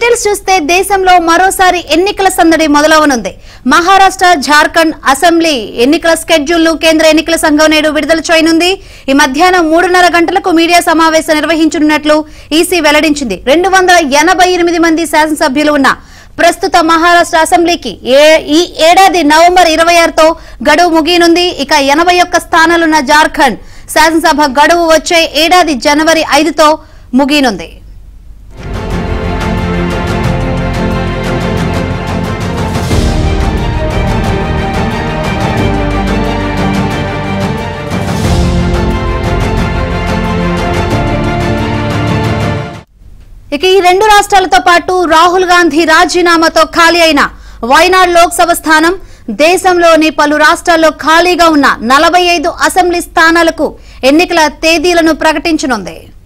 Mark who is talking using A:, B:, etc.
A: details చూస్తే దేశంలో మరోసారి ఎన్నికల సందడి మొదలవనుంది మహారాష్ట్ర జార్ఖండ్ అసెంబ్లీ ఎన్నికల స్కెడ్యూల్ ను కేంద్ర ఎన్నికల సంఘం నేడు విడుదల చేయనుంది ఈ మధ్యాహ్నం మూడున్నర గంటలకు మీడియా సమావేశం నిర్వహించనున్నట్లు ఈసీ వెల్లడించింది రెండు వందల ఎనభై ఎనిమిది మంది శాసనసభ్యులు ఉన్న ప్రస్తుత మహారాష్ట్ర అసెంబ్లీకి ఏ- ఈ ఏడాది నవంబర్ ఇరవై ఆరుతో గడువు ముగియనుంది ఇక ఎనభై ఒక్క స్థానాలున్న జార్ఖండ్ శాసనసభ గడువు వచ్చే ఏడాది జనవరి ఐదుతో ముగియనుంది ఇక ఈ రెండు రాష్ట్రాలతో పాటు రాహుల్ గాంధీ రాజీనామాతో ఖాళీ అయిన వైనాడ్ లోక్సభ స్థానం దేశంలోని పలు రాష్ట్రాల్లో ఖాళీగా ఉన్న నలభై ఐదు అసెంబ్లీ స్థానాలకు ఎన్నికల తేదీలను ప్రకటించనుంది